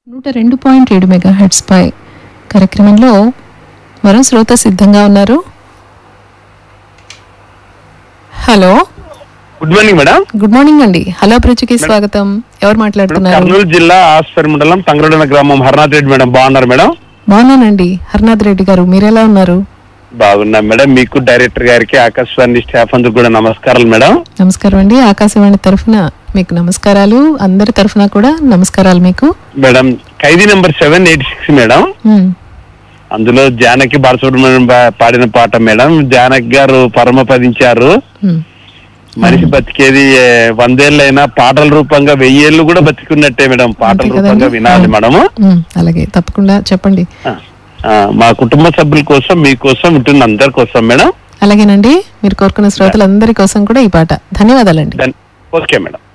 నూట రెండు పాయింట్ ఏడు మెగా హెడ్స్ పై కార్యక్రమంలో మరో శ్రోత సిద్ధంగా ఉన్నారు hello good morning madam good morning అండి హలో అభిరుచికి స్వాగతం ఎవరు మేడం మాట్లాడుతున్నారు కర్నూలు జిల్లా ఆస్పర్ మండలం తంగరడన గ్రామం హర్నాథ్ రెడ్డి మేడం బాగున్నారు మేడం బాగున్నానండి హర్నాథ్ రెడ్డి గారు మీరెలా ఉన్నారు బాగున్నా మేడం మీకు డైరెక్టర్ గారికి ఆకాశవాణి స్టాఫ్ అందరికి కూడా నమస్కారాలు మేడం నమస్కారం అండి ఆకాశవాణి తరఫున మీకు నమస్కారాలు అందరి తరఫున కూడా నమస్కారాలు మీకు madam Khaidi number seven eight six madam um, అందులో జానకి బాలసుబ్రహ్మణ్యం బా- పాడిన పాట మేడం జానకి గారు పరమపదించారు ఉమ్, మనిషి బతికేది ఏ, వందేళ్ళైనా పాటల రూపంగా వెయ్యేళ్ళు కూడా బతికున్నట్టే మేడం పాటల అంతే రూపంగా కదండి? వినాలి మేడము ఉమ్, అలాగే తప్పకుండా చెప్పండి ఆ, ఆ, మా కుటుంబ సభ్యుల కోసం మీకోసం ఉంటుంది అందరి కోసం మేడం అలాగేనండి మీరు కోరుకున్న శ్రోతలందరి కోసం కూడా ఈ పాట ధన్యవాదాలండి దన్- ఓకే మేడం